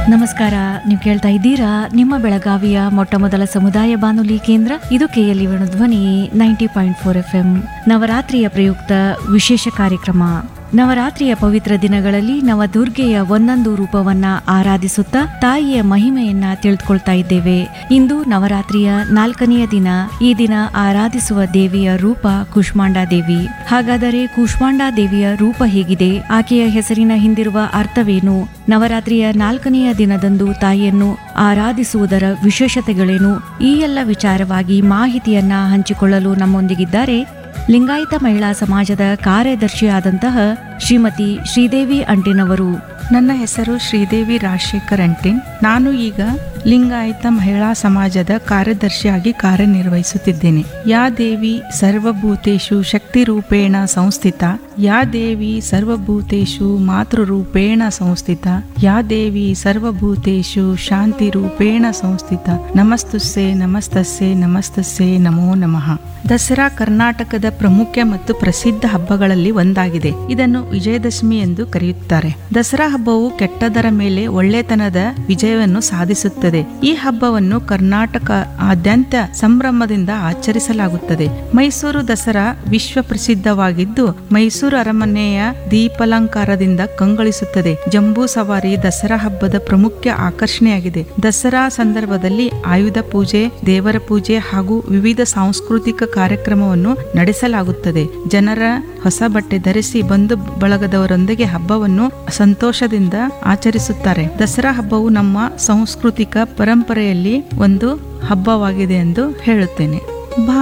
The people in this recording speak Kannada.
ನಮಸ್ಕಾರ ನೀವು ಕೇಳ್ತಾ ಇದ್ದೀರಾ ನಿಮ್ಮ ಬೆಳಗಾವಿಯ ಮೊಟ್ಟ ಮೊದಲ ಸಮುದಾಯ ಬಾನುಲಿ ಕೇಂದ್ರ ಇದು KLE Dhwani ninety point four F M ನವರಾತ್ರಿಯ ಪ್ರಯುಕ್ತ ವಿಶೇಷ ಕಾರ್ಯಕ್ರಮ ನವರಾತ್ರಿಯ ಪವಿತ್ರ ದಿನಗಳಲ್ಲಿ ನವದುರ್ಗೆಯ ಒಂದೊಂದು ರೂಪವನ್ನ ಆರಾಧಿಸುತ್ತಾ ತಾಯಿಯ ಮಹಿಮೆಯನ್ನ ತಿಳಿದುಕೊಳ್ತಾ ಇದ್ದೇವೆ ಇಂದು ನವರಾತ್ರಿಯ ನಾಲ್ಕನೆಯ ದಿನ ಈ ದಿನ ಆರಾಧಿಸುವ ದೇವಿಯ ರೂಪ ಕುಷ್ಮಾಂಡ ದೇವಿ ಹಾಗಾದರೆ ಕೂಷ್ಮಾಂಡ ದೇವಿಯ ರೂಪ ಹೇಗಿದೆ ಆಕೆಯ ಹೆಸರಿನ ಹಿಂದಿರುವ ಅರ್ಥವೇನು ನವರಾತ್ರಿಯ ನಾಲ್ಕನೆಯ ದಿನದಂದು ತಾಯಿಯನ್ನು ಆರಾಧಿಸುವುದರ ವಿಶೇಷತೆಗಳೇನು ಈ ಎಲ್ಲ ವಿಚಾರವಾಗಿ ಮಾಹಿತಿಯನ್ನ ಹಂಚಿಕೊಳ್ಳಲು ನಮ್ಮೊಂದಿಗಿದ್ದಾರೆ ಲಿಂಗಾಯತ ಮಹಿಳಾ ಸಮಾಜದ ಕಾರ್ಯದರ್ಶಿಯಾದಂತಹ ಶ್ರೀಮತಿ ಶ್ರೀದೇವಿ ಅಂಟಿನವರು ನನ್ನ ಹೆಸರು ಶ್ರೀದೇವಿ ರಾಜಶೇಖರ್ ಅಂಟಿನ್ ನಾನು ಈಗ ಲಿಂಗಾಯತ ಮಹಿಳಾ ಸಮಾಜದ ಕಾರ್ಯದರ್ಶಿಯಾಗಿ ಕಾರ್ಯನಿರ್ವಹಿಸುತ್ತಿದ್ದೇನೆ ಯಾ ದೇವಿ ಸರ್ವಭೂತೇಷು ಶಕ್ತಿರೂಪೇಣ ಸಂಸ್ಥಿತ ಯಾ ದೇವಿ ಸರ್ವಭೂತೇಷು ಮಾತೃರೂಪೇಣ ಸಂಸ್ಥಿತ ಯಾ ದೇವಿ ಸರ್ವಭೂತೇಷು ಶಾಂತಿರೂಪೇಣ ಸಂಸ್ಥಿತ ನಮಸ್ತುಸ್ಸೆ ನಮಸ್ತಸ್ಸೆ ನಮಸ್ತಸ್ಸೆ ನಮೋ ನಮಃ ದಸರಾ ಕರ್ನಾಟಕದ ಪ್ರಮುಖ ಮತ್ತು ಪ್ರಸಿದ್ಧ ಹಬ್ಬಗಳಲ್ಲಿ ಒಂದಾಗಿದೆ ಇದನ್ನು ವಿಜಯದಶಮಿ ಎಂದು ಕರೆಯುತ್ತಾರೆ ದಸರಾ ಹಬ್ಬವು ಕೆಟ್ಟದರ ಮೇಲೆ ಒಳ್ಳೆತನದ ವಿಜಯವನ್ನು ಸಾಧಿಸುತ್ತದೆ ಈ ಹಬ್ಬವನ್ನು ಕರ್ನಾಟಕ ಆದ್ಯಂತ ಸಂಭ್ರಮದಿಂದ ಆಚರಿಸಲಾಗುತ್ತದೆ ಮೈಸೂರು ದಸರಾ ವಿಶ್ವ ಪ್ರಸಿದ್ಧವಾಗಿದ್ದು ಮೈಸೂರು ಅರಮನೆಯ ದೀಪಾಲಂಕಾರದಿಂದ ಕಂಗೊಳಿಸುತ್ತದೆ ಜಂಬೂ ಸವಾರಿ ದಸರಾ ಹಬ್ಬದ ಪ್ರಮುಖ ಆಕರ್ಷಣೆಯಾಗಿದೆ ದಸರಾ ಸಂದರ್ಭದಲ್ಲಿ ಆಯುಧ ಪೂಜೆ ದೇವರ ಪೂಜೆ ಹಾಗೂ ವಿವಿಧ ಸಾಂಸ್ಕೃತಿಕ ಕಾರ್ಯಕ್ರಮವನ್ನು ನಡೆಸಲಾಗುತ್ತದೆ ಜನರ ಹೊಸ ಬಟ್ಟೆ ಧರಿಸಿ ಬಂಧು ಬಳಗದವರೊಂದಿಗೆ ಹಬ್ಬವನ್ನು ಸಂತೋಷದಿಂದ ಆಚರಿಸುತ್ತಾರೆ ದಸರಾ ಹಬ್ಬವು ನಮ್ಮ ಸಾಂಸ್ಕೃತಿಕ ಪರಂಪರೆಯಲ್ಲಿ ಒಂದು ಹಬ್ಬವಾಗಿದೆ ಎಂದು ಹೇಳುತ್ತೇನೆ ಭಾ